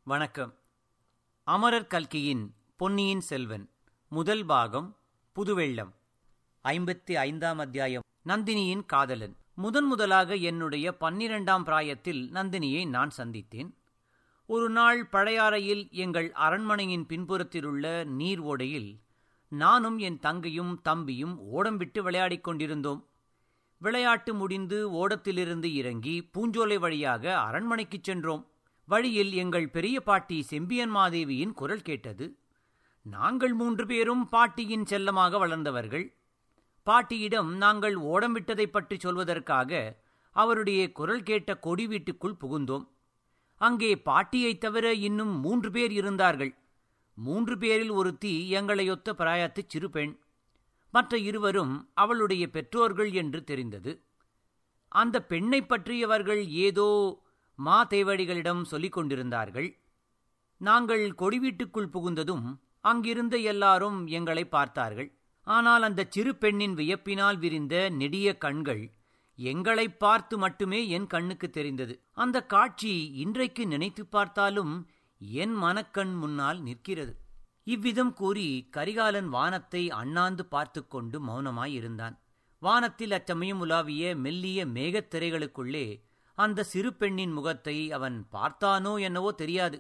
வணக்கம் அமரர் கல்கியின் பொன்னியின் செல்வன் முதல் பாகம் புதுவெள்ளம் ஐம்பத்தி ஐந்தாம் அத்தியாயம் நந்தினியின் காதலன் முதன் முதலாக என்னுடைய பன்னிரண்டாம் பிராயத்தில் நந்தினியை நான் சந்தித்தேன் ஒரு நாள் பழையாறையில் எங்கள் அரண்மனையின் பின்புறத்திலுள்ள நீர் ஓடையில் நானும் என் தங்கையும் தம்பியும் ஓடம் விட்டு விளையாடிக் கொண்டிருந்தோம் விளையாட்டு முடிந்து ஓடத்திலிருந்து இறங்கி பூஞ்சோலை வழியாக அரண்மனைக்குச் சென்றோம் வழியில் எங்கள் பெரிய பாட்டி செம்பியன் மாதேவியின் குரல் கேட்டது நாங்கள் மூன்று பேரும் பாட்டியின் செல்லமாக வளர்ந்தவர்கள் பாட்டியிடம் நாங்கள் ஓடம் விட்டதைப் பற்றி சொல்வதற்காக அவருடைய குரல் கேட்ட கொடி வீட்டுக்குள் புகுந்தோம் அங்கே பாட்டியைத் தவிர இன்னும் மூன்று பேர் இருந்தார்கள் மூன்று பேரில் ஒருத்தி எங்களையொத்த பிராயத்துச் சிறு பெண் மற்ற இருவரும் அவளுடைய பெற்றோர்கள் என்று தெரிந்தது அந்த பெண்ணைப் பற்றியவர்கள் ஏதோ மா தேவடிகளிடம் சொல்லிக் கொண்டிருந்தார்கள் நாங்கள் கொடி வீட்டுக்குள் புகுந்ததும் அங்கிருந்த எல்லாரும் எங்களை பார்த்தார்கள் ஆனால் அந்த சிறு பெண்ணின் வியப்பினால் விரிந்த நெடிய கண்கள் எங்களைப் பார்த்து மட்டுமே என் கண்ணுக்கு தெரிந்தது அந்த காட்சி இன்றைக்கு நினைத்து பார்த்தாலும் என் மனக்கண் முன்னால் நிற்கிறது இவ்விதம் கூறி கரிகாலன் வானத்தை அண்ணாந்து பார்த்து கொண்டு மௌனமாயிருந்தான் வானத்தில் அச்சமயம் உலாவிய மெல்லிய மேகத் திரைகளுக்குள்ளே அந்த சிறு பெண்ணின் முகத்தை அவன் பார்த்தானோ என்னவோ தெரியாது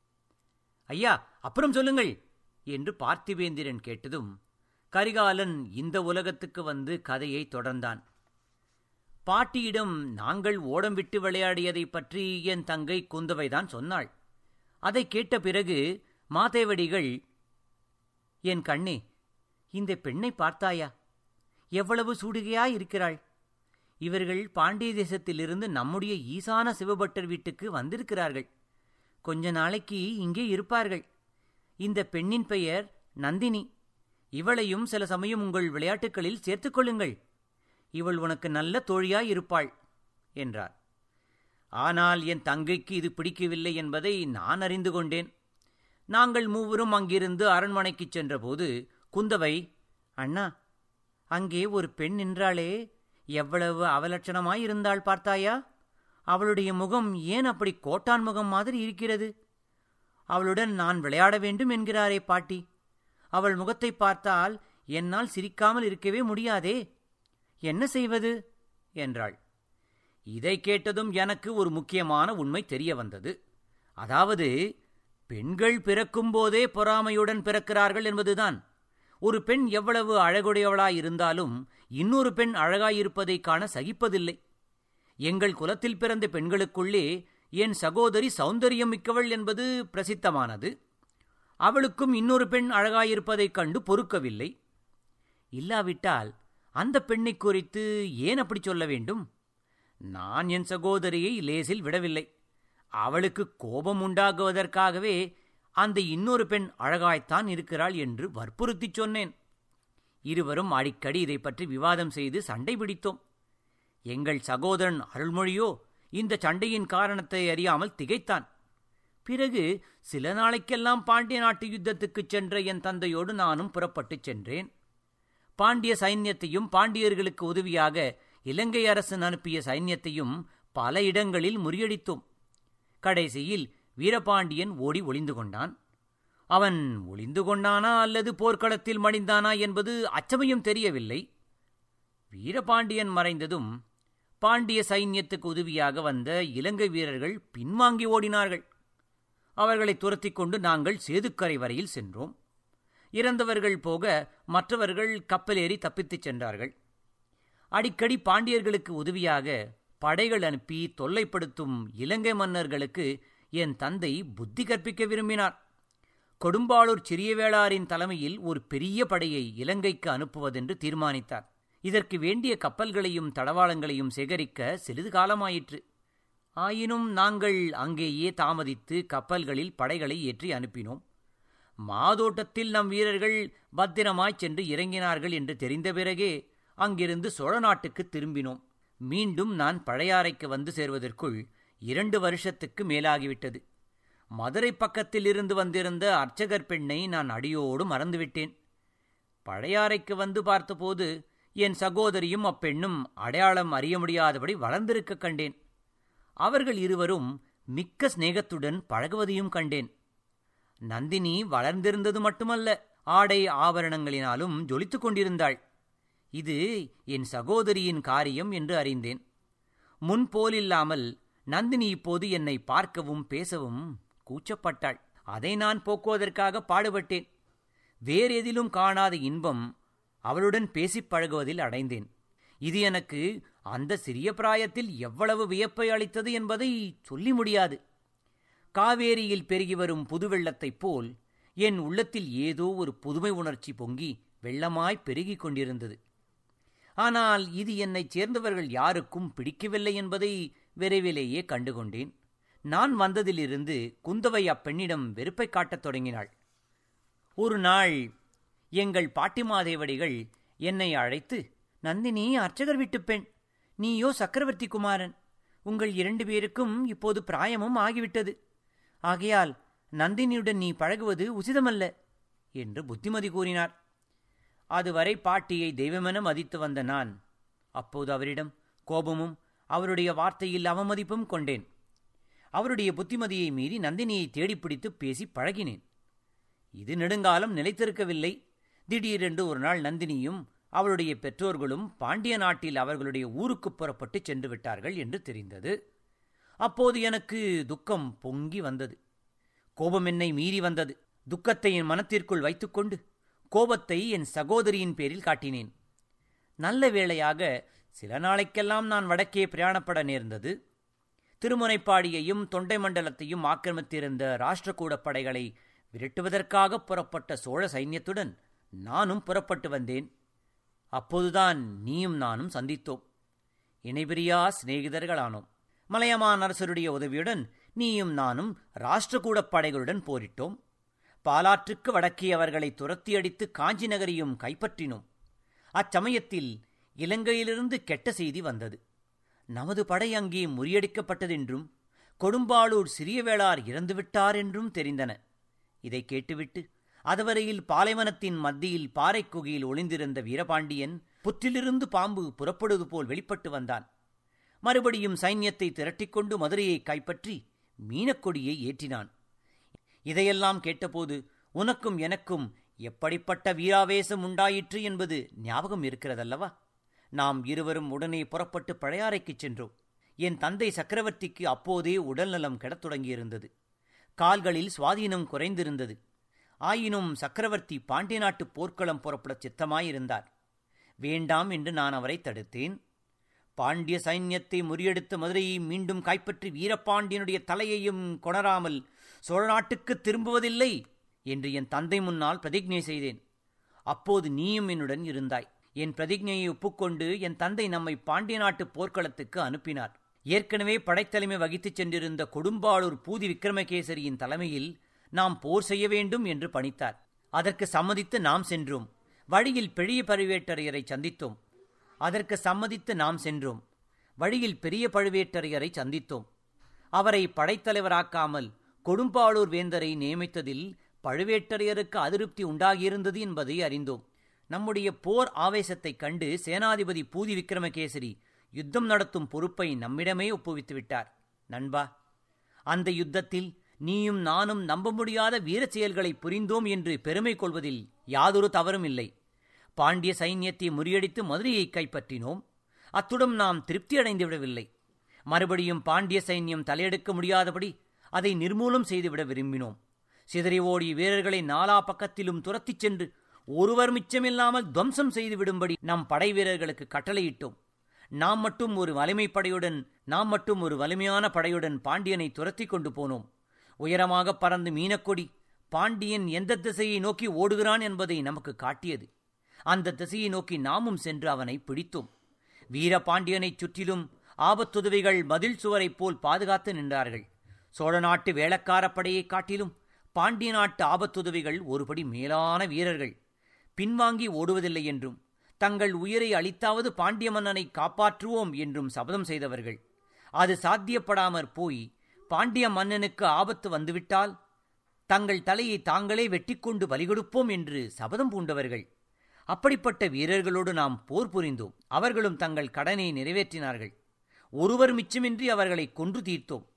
ஐயா அப்புறம் சொல்லுங்கள் என்று பார்த்திவேந்திரன் கேட்டதும் கரிகாலன் இந்த உலகத்துக்கு வந்து கதையை தொடர்ந்தான் பாட்டியிடம் நாங்கள் ஓடம் விட்டு விளையாடியதைப் பற்றி என் தங்கை குந்தவைதான் சொன்னாள் அதை கேட்ட பிறகு மாதேவடிகள் என் கண்ணே இந்த பெண்ணை பார்த்தாயா எவ்வளவு சூடுகையாய் இருக்கிறாள் இவர்கள் பாண்டிய தேசத்திலிருந்து நம்முடைய ஈசான சிவபட்டர் வீட்டுக்கு வந்திருக்கிறார்கள் கொஞ்ச நாளைக்கு இங்கே இருப்பார்கள் இந்த பெண்ணின் பெயர் நந்தினி இவளையும் சில சமயம் உங்கள் விளையாட்டுகளில் சேர்த்துக்கொள்ளுங்கள் இவள் உனக்கு நல்ல தோழியாய் இருப்பாள் என்றார் ஆனால் என் தங்கைக்கு இது பிடிக்கவில்லை என்பதை நான் அறிந்து கொண்டேன் நாங்கள் மூவரும் அங்கிருந்து அரண்மனைக்குச் சென்றபோது குந்தவை அண்ணா அங்கே ஒரு பெண் நின்றாளே எவ்வளவு அவலட்சணமாயிருந்தாள் பார்த்தாயா அவளுடைய முகம் ஏன் அப்படி கோட்டான் முகம் மாதிரி இருக்கிறது அவளுடன் நான் விளையாட வேண்டும் என்கிறாரே பாட்டி அவள் முகத்தை பார்த்தால் என்னால் சிரிக்காமல் இருக்கவே முடியாதே என்ன செய்வது என்றாள் இதை கேட்டதும் எனக்கு ஒரு முக்கியமான உண்மை தெரிய வந்தது அதாவது பெண்கள் பிறக்கும்போதே பொறாமையுடன் பிறக்கிறார்கள் என்பதுதான் ஒரு பெண் எவ்வளவு அழகுடையவளாயிருந்தாலும் இன்னொரு பெண் அழகாயிருப்பதைக் காண சகிப்பதில்லை எங்கள் குலத்தில் பிறந்த பெண்களுக்குள்ளே என் சகோதரி சௌந்தரியம் மிக்கவள் என்பது பிரசித்தமானது அவளுக்கும் இன்னொரு பெண் அழகாயிருப்பதைக் கண்டு பொறுக்கவில்லை இல்லாவிட்டால் அந்த பெண்ணை குறித்து ஏன் அப்படி சொல்ல வேண்டும் நான் என் சகோதரியை லேசில் விடவில்லை அவளுக்கு கோபம் உண்டாகுவதற்காகவே அந்த இன்னொரு பெண் அழகாய்த்தான் இருக்கிறாள் என்று வற்புறுத்திச் சொன்னேன் இருவரும் அடிக்கடி இதை பற்றி விவாதம் செய்து சண்டை பிடித்தோம் எங்கள் சகோதரன் அருள்மொழியோ இந்த சண்டையின் காரணத்தை அறியாமல் திகைத்தான் பிறகு சில நாளைக்கெல்லாம் பாண்டிய நாட்டு யுத்தத்துக்குச் சென்ற என் தந்தையோடு நானும் புறப்பட்டுச் சென்றேன் பாண்டிய சைன்யத்தையும் பாண்டியர்களுக்கு உதவியாக இலங்கை அரசன் அனுப்பிய சைன்யத்தையும் பல இடங்களில் முறியடித்தோம் கடைசியில் வீரபாண்டியன் ஓடி ஒளிந்து கொண்டான் அவன் ஒளிந்து கொண்டானா அல்லது போர்க்களத்தில் மடிந்தானா என்பது அச்சமயம் தெரியவில்லை வீரபாண்டியன் மறைந்ததும் பாண்டிய சைன்யத்துக்கு உதவியாக வந்த இலங்கை வீரர்கள் பின்வாங்கி ஓடினார்கள் அவர்களை துரத்திக் கொண்டு நாங்கள் சேதுக்கரை வரையில் சென்றோம் இறந்தவர்கள் போக மற்றவர்கள் கப்பலேறி தப்பித்துச் சென்றார்கள் அடிக்கடி பாண்டியர்களுக்கு உதவியாக படைகள் அனுப்பி தொல்லைப்படுத்தும் இலங்கை மன்னர்களுக்கு என் தந்தை புத்தி கற்பிக்க விரும்பினார் கொடும்பாளூர் சிறியவேளாரின் தலைமையில் ஒரு பெரிய படையை இலங்கைக்கு அனுப்புவதென்று தீர்மானித்தார் இதற்கு வேண்டிய கப்பல்களையும் தளவாளங்களையும் சேகரிக்க சிறிது காலமாயிற்று ஆயினும் நாங்கள் அங்கேயே தாமதித்து கப்பல்களில் படைகளை ஏற்றி அனுப்பினோம் மாதோட்டத்தில் நம் வீரர்கள் பத்திரமாய்ச் சென்று இறங்கினார்கள் என்று தெரிந்த பிறகே அங்கிருந்து சோழ நாட்டுக்கு திரும்பினோம் மீண்டும் நான் பழையாறைக்கு வந்து சேர்வதற்குள் இரண்டு வருஷத்துக்கு மேலாகிவிட்டது மதுரை பக்கத்தில் இருந்து வந்திருந்த அர்ச்சகர் பெண்ணை நான் அடியோடு மறந்துவிட்டேன் பழையாறைக்கு வந்து பார்த்தபோது என் சகோதரியும் அப்பெண்ணும் அடையாளம் அறிய முடியாதபடி வளர்ந்திருக்க கண்டேன் அவர்கள் இருவரும் மிக்க சிநேகத்துடன் பழகுவதையும் கண்டேன் நந்தினி வளர்ந்திருந்தது மட்டுமல்ல ஆடை ஆபரணங்களினாலும் ஜொலித்துக் கொண்டிருந்தாள் இது என் சகோதரியின் காரியம் என்று அறிந்தேன் முன்போலில்லாமல் நந்தினி இப்போது என்னை பார்க்கவும் பேசவும் கூச்சப்பட்டாள் அதை நான் போக்குவதற்காக பாடுபட்டேன் வேறெதிலும் காணாத இன்பம் அவளுடன் பேசிப் பழகுவதில் அடைந்தேன் இது எனக்கு அந்த சிறிய பிராயத்தில் எவ்வளவு வியப்பை அளித்தது என்பதை சொல்லி முடியாது காவேரியில் பெருகி வரும் புது வெள்ளத்தைப் போல் என் உள்ளத்தில் ஏதோ ஒரு புதுமை உணர்ச்சி பொங்கி வெள்ளமாய் பெருகிக் கொண்டிருந்தது ஆனால் இது என்னைச் சேர்ந்தவர்கள் யாருக்கும் பிடிக்கவில்லை என்பதை விரைவிலேயே கண்டுகொண்டேன் நான் வந்ததிலிருந்து குந்தவை அப்பெண்ணிடம் வெறுப்பை காட்டத் தொடங்கினாள் ஒரு நாள் எங்கள் பாட்டிமாதேவடிகள் என்னை அழைத்து நந்தினி அர்ச்சகர் வீட்டுப் பெண் நீயோ சக்கரவர்த்தி குமாரன் உங்கள் இரண்டு பேருக்கும் இப்போது பிராயமும் ஆகிவிட்டது ஆகையால் நந்தினியுடன் நீ பழகுவது உசிதமல்ல என்று புத்திமதி கூறினார் அதுவரை பாட்டியை தெய்வமென மதித்து வந்த நான் அப்போது அவரிடம் கோபமும் அவருடைய வார்த்தையில் அவமதிப்பும் கொண்டேன் அவருடைய புத்திமதியை மீறி நந்தினியை தேடிப்பிடித்து பேசி பழகினேன் இது நெடுங்காலம் நிலைத்திருக்கவில்லை திடீரென்று ஒரு நாள் நந்தினியும் அவளுடைய பெற்றோர்களும் பாண்டிய நாட்டில் அவர்களுடைய ஊருக்கு புறப்பட்டு சென்று விட்டார்கள் என்று தெரிந்தது அப்போது எனக்கு துக்கம் பொங்கி வந்தது கோபம் என்னை மீறி வந்தது துக்கத்தை என் மனத்திற்குள் வைத்துக்கொண்டு கோபத்தை என் சகோதரியின் பேரில் காட்டினேன் நல்ல வேளையாக சில நாளைக்கெல்லாம் நான் வடக்கே பிரயாணப்பட நேர்ந்தது திருமுனைப்பாடியையும் தொண்டை மண்டலத்தையும் ஆக்கிரமித்திருந்த ராஷ்டிரகூட படைகளை விரட்டுவதற்காக புறப்பட்ட சோழ சைன்யத்துடன் நானும் புறப்பட்டு வந்தேன் அப்போதுதான் நீயும் நானும் சந்தித்தோம் இணைபிரியா சிநேகிதர்களானோம் மலையமான் அரசருடைய உதவியுடன் நீயும் நானும் ராஷ்டிரகூட படைகளுடன் போரிட்டோம் பாலாற்றுக்கு வடக்கே அவர்களை துரத்தி அடித்து காஞ்சி நகரையும் கைப்பற்றினோம் அச்சமயத்தில் இலங்கையிலிருந்து கெட்ட செய்தி வந்தது நமது படை அங்கே முறியடிக்கப்பட்டதென்றும் கொடும்பாளூர் சிறியவேளார் இறந்துவிட்டார் என்றும் தெரிந்தன இதை கேட்டுவிட்டு அதுவரையில் பாலைவனத்தின் மத்தியில் பாறைக் குகையில் ஒளிந்திருந்த வீரபாண்டியன் புற்றிலிருந்து பாம்பு புறப்படுவது போல் வெளிப்பட்டு வந்தான் மறுபடியும் சைன்யத்தை திரட்டிக்கொண்டு மதுரையை கைப்பற்றி மீனக்கொடியை ஏற்றினான் இதையெல்லாம் கேட்டபோது உனக்கும் எனக்கும் எப்படிப்பட்ட வீராவேசம் உண்டாயிற்று என்பது ஞாபகம் இருக்கிறதல்லவா நாம் இருவரும் உடனே புறப்பட்டு பழையாறைக்குச் சென்றோம் என் தந்தை சக்கரவர்த்திக்கு அப்போதே உடல்நலம் கெடத் தொடங்கியிருந்தது கால்களில் சுவாதீனம் குறைந்திருந்தது ஆயினும் சக்கரவர்த்தி பாண்டிய நாட்டு போர்க்களம் புறப்படச் சித்தமாயிருந்தார் வேண்டாம் என்று நான் அவரை தடுத்தேன் பாண்டிய சைன்யத்தை முறியடித்த மதுரையை மீண்டும் கைப்பற்றி வீரபாண்டியனுடைய தலையையும் கொணராமல் சோழ நாட்டுக்கு திரும்புவதில்லை என்று என் தந்தை முன்னால் பிரதிஜை செய்தேன் அப்போது நீயும் என்னுடன் இருந்தாய் என் பிரதிஜையை ஒப்புக்கொண்டு என் தந்தை நம்மை பாண்டிய நாட்டு போர்க்களத்துக்கு அனுப்பினார் ஏற்கனவே படைத்தலைமை வகித்துச் சென்றிருந்த கொடும்பாளூர் பூதி விக்ரமகேசரியின் தலைமையில் நாம் போர் செய்ய வேண்டும் என்று பணித்தார் அதற்கு சம்மதித்து நாம் சென்றோம் வழியில் பெரிய பழுவேட்டரையரை சந்தித்தோம் அதற்கு சம்மதித்து நாம் சென்றோம் வழியில் பெரிய பழுவேட்டரையரை சந்தித்தோம் அவரை படைத்தலைவராக்காமல் கொடும்பாளூர் வேந்தரை நியமித்ததில் பழுவேட்டரையருக்கு அதிருப்தி உண்டாகியிருந்தது என்பதை அறிந்தோம் நம்முடைய போர் ஆவேசத்தைக் கண்டு சேனாதிபதி பூதி விக்ரமகேசரி யுத்தம் நடத்தும் பொறுப்பை நம்மிடமே ஒப்புவித்து விட்டார் நண்பா அந்த யுத்தத்தில் நீயும் நானும் நம்ப முடியாத வீர செயல்களை புரிந்தோம் என்று பெருமை கொள்வதில் யாதொரு தவறும் இல்லை பாண்டிய சைன்யத்தை முறியடித்து மதுரையை கைப்பற்றினோம் அத்துடன் நாம் திருப்தி அடைந்து விடவில்லை மறுபடியும் பாண்டிய சைன்யம் தலையெடுக்க முடியாதபடி அதை நிர்மூலம் செய்துவிட விரும்பினோம் சிதறி ஓடிய வீரர்களை நாலா பக்கத்திலும் துரத்திச் சென்று ஒருவர் மிச்சமில்லாமல் துவம்சம் செய்து விடும்படி நம் படை வீரர்களுக்கு கட்டளையிட்டோம் நாம் மட்டும் ஒரு வலிமை படையுடன் நாம் மட்டும் ஒரு வலிமையான படையுடன் பாண்டியனை துரத்தி கொண்டு போனோம் உயரமாக பறந்து மீனக்கொடி பாண்டியன் எந்த திசையை நோக்கி ஓடுகிறான் என்பதை நமக்கு காட்டியது அந்த திசையை நோக்கி நாமும் சென்று அவனை பிடித்தோம் வீரபாண்டியனைச் சுற்றிலும் ஆபத்துதவிகள் மதில் சுவரைப் போல் பாதுகாத்து நின்றார்கள் சோழ நாட்டு வேளக்கார படையைக் காட்டிலும் பாண்டிய நாட்டு ஆபத்துதவிகள் ஒருபடி மேலான வீரர்கள் பின்வாங்கி ஓடுவதில்லை என்றும் தங்கள் உயிரை அளித்தாவது பாண்டிய மன்னனை காப்பாற்றுவோம் என்றும் சபதம் செய்தவர்கள் அது சாத்தியப்படாமற் போய் பாண்டிய மன்னனுக்கு ஆபத்து வந்துவிட்டால் தங்கள் தலையை தாங்களே வெட்டிக்கொண்டு பலிகொடுப்போம் என்று சபதம் பூண்டவர்கள் அப்படிப்பட்ட வீரர்களோடு நாம் போர் புரிந்தோம் அவர்களும் தங்கள் கடனை நிறைவேற்றினார்கள் ஒருவர் மிச்சமின்றி அவர்களை கொன்று தீர்த்தோம்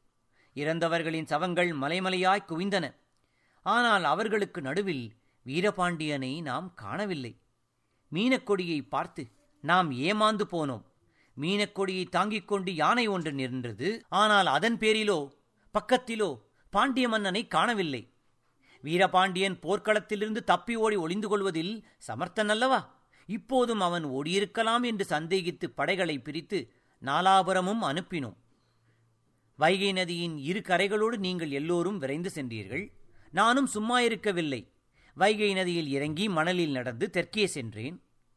இறந்தவர்களின் சவங்கள் மலைமலையாய் குவிந்தன ஆனால் அவர்களுக்கு நடுவில் வீரபாண்டியனை நாம் காணவில்லை மீனக்கொடியை பார்த்து நாம் ஏமாந்து போனோம் மீனக்கொடியை தாங்கிக் கொண்டு யானை ஒன்று நின்றது ஆனால் அதன் பேரிலோ பக்கத்திலோ பாண்டிய மன்னனை காணவில்லை வீரபாண்டியன் போர்க்களத்திலிருந்து தப்பி ஓடி ஒளிந்து கொள்வதில் சமர்த்தன் அல்லவா இப்போதும் அவன் ஓடியிருக்கலாம் என்று சந்தேகித்து படைகளை பிரித்து நாலாபுரமும் அனுப்பினோம் வைகை நதியின் இரு கரைகளோடு நீங்கள் எல்லோரும் விரைந்து சென்றீர்கள் நானும் சும்மா இருக்கவில்லை வைகை நதியில் இறங்கி மணலில் நடந்து தெற்கே சென்றேன்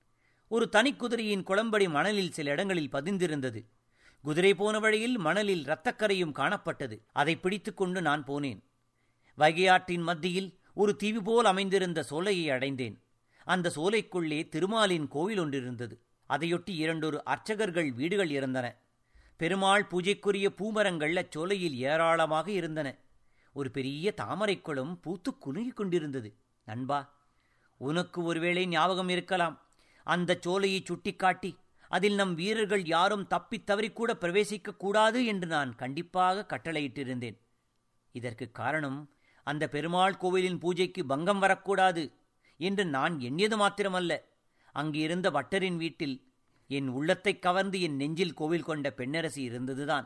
ஒரு தனிக்குதிரையின் குளம்படி மணலில் சில இடங்களில் பதிந்திருந்தது குதிரை போன வழியில் மணலில் இரத்தக்கரையும் காணப்பட்டது அதை பிடித்துக்கொண்டு நான் போனேன் வைகையாற்றின் மத்தியில் ஒரு தீவு போல் அமைந்திருந்த சோலையை அடைந்தேன் அந்த சோலைக்குள்ளே திருமாலின் கோவில் ஒன்றிருந்தது அதையொட்டி இரண்டொரு அர்ச்சகர்கள் வீடுகள் இருந்தன பெருமாள் பூஜைக்குரிய பூமரங்கள் அச்சோலையில் ஏராளமாக இருந்தன ஒரு பெரிய தாமரைக் குளம் பூத்து குலுங்கிக் கொண்டிருந்தது நண்பா உனக்கு ஒருவேளை ஞாபகம் இருக்கலாம் அந்த சோலையை சுட்டிக்காட்டி அதில் நம் வீரர்கள் யாரும் தப்பித் தவறிக்கூட பிரவேசிக்க கூடாது என்று நான் கண்டிப்பாக கட்டளையிட்டிருந்தேன் இதற்கு காரணம் அந்த பெருமாள் கோவிலின் பூஜைக்கு பங்கம் வரக்கூடாது என்று நான் எண்ணியது மாத்திரமல்ல அங்கு இருந்த வட்டரின் வீட்டில் என் உள்ளத்தைக் கவர்ந்து என் நெஞ்சில் கோவில் கொண்ட பெண்ணரசி இருந்ததுதான்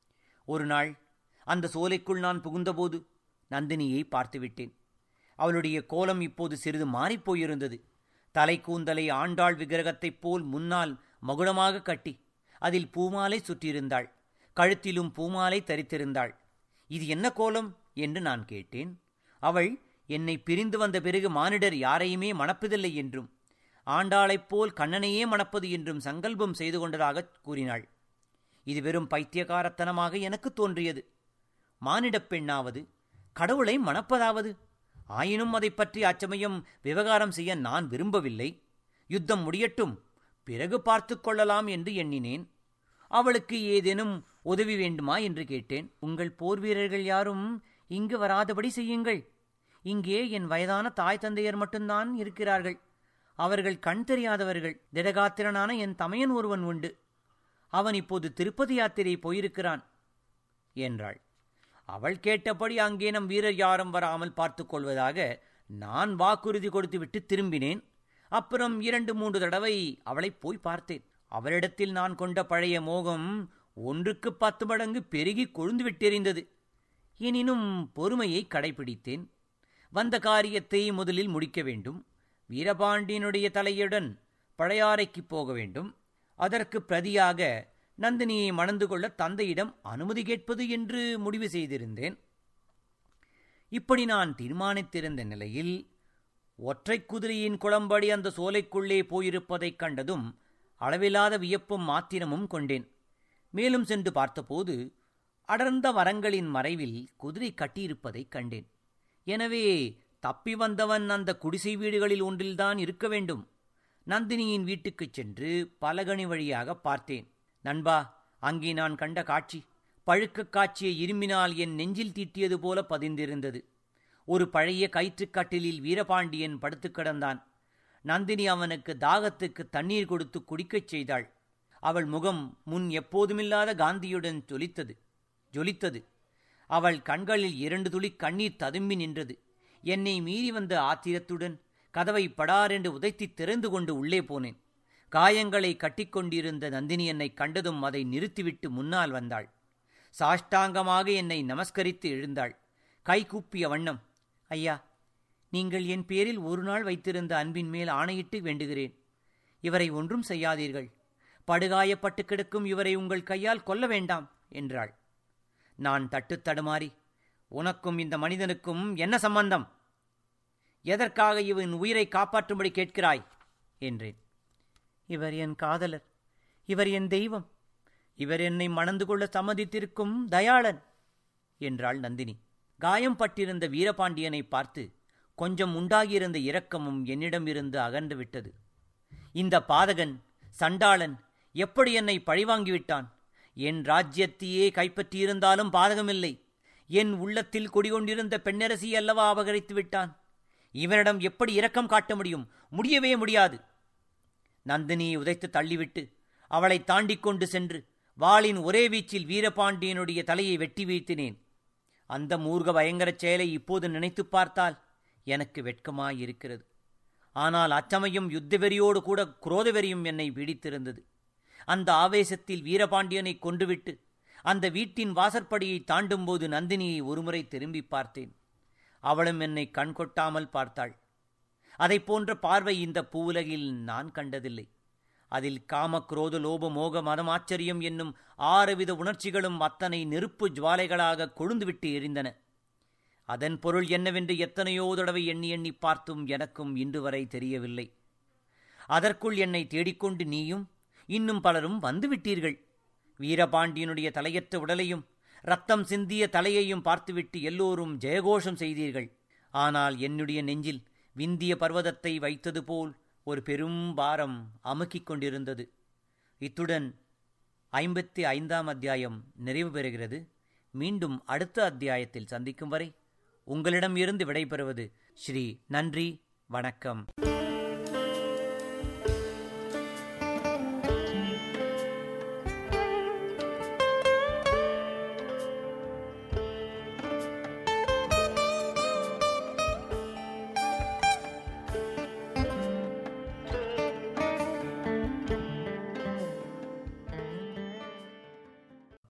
ஒரு நாள் அந்த சோலைக்குள் நான் புகுந்தபோது நந்தினியை பார்த்துவிட்டேன் அவளுடைய கோலம் இப்போது சிறிது மாறிப்போயிருந்தது தலை கூந்தலை ஆண்டாள் விக்கிரகத்தைப் போல் முன்னால் மகுடமாக கட்டி அதில் பூமாலை சுற்றியிருந்தாள் கழுத்திலும் பூமாலை தரித்திருந்தாள் இது என்ன கோலம் என்று நான் கேட்டேன் அவள் என்னை பிரிந்து வந்த பிறகு மானிடர் யாரையுமே மணப்பதில்லை என்றும் ஆண்டாளைப் போல் கண்ணனையே மணப்பது என்றும் சங்கல்பம் செய்து கொண்டதாகக் கூறினாள் இது வெறும் பைத்தியகாரத்தனமாக எனக்கு தோன்றியது மானிடப் பெண்ணாவது கடவுளை மணப்பதாவது ஆயினும் அதை பற்றி அச்சமயம் விவகாரம் செய்ய நான் விரும்பவில்லை யுத்தம் முடியட்டும் பிறகு பார்த்து கொள்ளலாம் என்று எண்ணினேன் அவளுக்கு ஏதேனும் உதவி வேண்டுமா என்று கேட்டேன் உங்கள் போர் வீரர்கள் யாரும் இங்கு வராதபடி செய்யுங்கள் இங்கே என் வயதான தாய் தந்தையர் மட்டும்தான் இருக்கிறார்கள் அவர்கள் கண் தெரியாதவர்கள் திடகாத்திரனான என் தமையன் ஒருவன் உண்டு அவன் இப்போது திருப்பதி யாத்திரை போயிருக்கிறான் என்றாள் அவள் கேட்டபடி அங்கே நம் வீரர் யாரும் வராமல் பார்த்துக் கொள்வதாக நான் வாக்குறுதி கொடுத்துவிட்டு திரும்பினேன் அப்புறம் இரண்டு மூன்று தடவை அவளை போய் பார்த்தேன் அவளிடத்தில் நான் கொண்ட பழைய மோகம் ஒன்றுக்கு பத்து மடங்கு பெருகி கொழுந்து விட்டெறிந்தது எனினும் பொறுமையை கடைபிடித்தேன் வந்த காரியத்தை முதலில் முடிக்க வேண்டும் வீரபாண்டியனுடைய தலையுடன் பழையாறைக்கு போக வேண்டும் அதற்கு பிரதியாக நந்தினியை மணந்து கொள்ள தந்தையிடம் அனுமதி கேட்பது என்று முடிவு செய்திருந்தேன் இப்படி நான் தீர்மானித்திருந்த நிலையில் ஒற்றை குதிரையின் குளம்படி அந்த சோலைக்குள்ளே போயிருப்பதைக் கண்டதும் அளவில்லாத வியப்பும் மாத்திரமும் கொண்டேன் மேலும் சென்று பார்த்தபோது அடர்ந்த மரங்களின் மறைவில் குதிரை கட்டியிருப்பதைக் கண்டேன் எனவே தப்பி வந்தவன் அந்த குடிசை வீடுகளில் ஒன்றில்தான் இருக்க வேண்டும் நந்தினியின் வீட்டுக்குச் சென்று பலகணி வழியாக பார்த்தேன் நண்பா அங்கே நான் கண்ட காட்சி பழுக்கக் காட்சியை இரும்பினால் என் நெஞ்சில் தீட்டியது போல பதிந்திருந்தது ஒரு பழைய கயிற்றுக்கட்டிலில் வீரபாண்டியன் படுத்துக் கிடந்தான் நந்தினி அவனுக்கு தாகத்துக்கு தண்ணீர் கொடுத்து குடிக்கச் செய்தாள் அவள் முகம் முன் எப்போதுமில்லாத காந்தியுடன் ஜொலித்தது ஜொலித்தது அவள் கண்களில் இரண்டு துளி கண்ணீர் ததும்பி நின்றது என்னை மீறி வந்த ஆத்திரத்துடன் கதவை படாரென்று உதைத்தி திறந்து கொண்டு உள்ளே போனேன் காயங்களை கட்டிக்கொண்டிருந்த நந்தினி என்னை கண்டதும் அதை நிறுத்திவிட்டு முன்னால் வந்தாள் சாஷ்டாங்கமாக என்னை நமஸ்கரித்து எழுந்தாள் கை கூப்பிய வண்ணம் ஐயா நீங்கள் என் பேரில் ஒரு நாள் வைத்திருந்த அன்பின் மேல் ஆணையிட்டு வேண்டுகிறேன் இவரை ஒன்றும் செய்யாதீர்கள் படுகாயப்பட்டு கிடக்கும் இவரை உங்கள் கையால் கொல்ல வேண்டாம் என்றாள் நான் தட்டுத் தடுமாறி உனக்கும் இந்த மனிதனுக்கும் என்ன சம்பந்தம் எதற்காக இவன் உயிரை காப்பாற்றும்படி கேட்கிறாய் என்றேன் இவர் என் காதலர் இவர் என் தெய்வம் இவர் என்னை மணந்து கொள்ள சம்மதித்திருக்கும் தயாளன் என்றாள் நந்தினி காயம் பட்டிருந்த வீரபாண்டியனை பார்த்து கொஞ்சம் உண்டாகியிருந்த இரக்கமும் என்னிடமிருந்து அகன்று விட்டது இந்த பாதகன் சண்டாளன் எப்படி என்னை பழிவாங்கிவிட்டான் என் ராஜ்யத்தையே கைப்பற்றியிருந்தாலும் பாதகமில்லை என் உள்ளத்தில் குடிகொண்டிருந்த பெண்ணரசி அல்லவா அபகரித்து விட்டான் இவனிடம் எப்படி இரக்கம் காட்ட முடியும் முடியவே முடியாது நந்தினியை உதைத்து தள்ளிவிட்டு அவளை தாண்டிக் கொண்டு சென்று வாளின் ஒரே வீச்சில் வீரபாண்டியனுடைய தலையை வெட்டி வீழ்த்தினேன் அந்த மூர்க பயங்கரச் செயலை இப்போது நினைத்துப் பார்த்தால் எனக்கு வெட்கமாயிருக்கிறது ஆனால் அச்சமயம் யுத்த வெறியோடு கூட குரோத வெறியும் என்னை பீடித்திருந்தது அந்த ஆவேசத்தில் வீரபாண்டியனை கொன்றுவிட்டு அந்த வீட்டின் வாசற்படியை தாண்டும்போது நந்தினியை ஒருமுறை திரும்பி பார்த்தேன் அவளும் என்னை கண் கொட்டாமல் பார்த்தாள் அதை போன்ற பார்வை இந்த பூவுலகில் நான் கண்டதில்லை அதில் காம குரோத லோப மோக மதம் ஆச்சரியம் என்னும் ஆறுவித உணர்ச்சிகளும் அத்தனை நெருப்பு ஜுவாலைகளாக கொழுந்துவிட்டு எரிந்தன அதன் பொருள் என்னவென்று எத்தனையோ தடவை எண்ணி எண்ணி பார்த்தும் எனக்கும் இன்று வரை தெரியவில்லை அதற்குள் என்னை தேடிக்கொண்டு நீயும் இன்னும் பலரும் வந்துவிட்டீர்கள் வீரபாண்டியனுடைய தலையற்ற உடலையும் ரத்தம் சிந்திய தலையையும் பார்த்துவிட்டு எல்லோரும் ஜெயகோஷம் செய்தீர்கள் ஆனால் என்னுடைய நெஞ்சில் விந்திய பர்வதத்தை வைத்தது போல் ஒரு பெரும் பாரம் அமுக்கிக் கொண்டிருந்தது இத்துடன் ஐம்பத்தி ஐந்தாம் அத்தியாயம் நிறைவு பெறுகிறது மீண்டும் அடுத்த அத்தியாயத்தில் சந்திக்கும் வரை உங்களிடம் இருந்து விடைபெறுவது ஸ்ரீ நன்றி வணக்கம்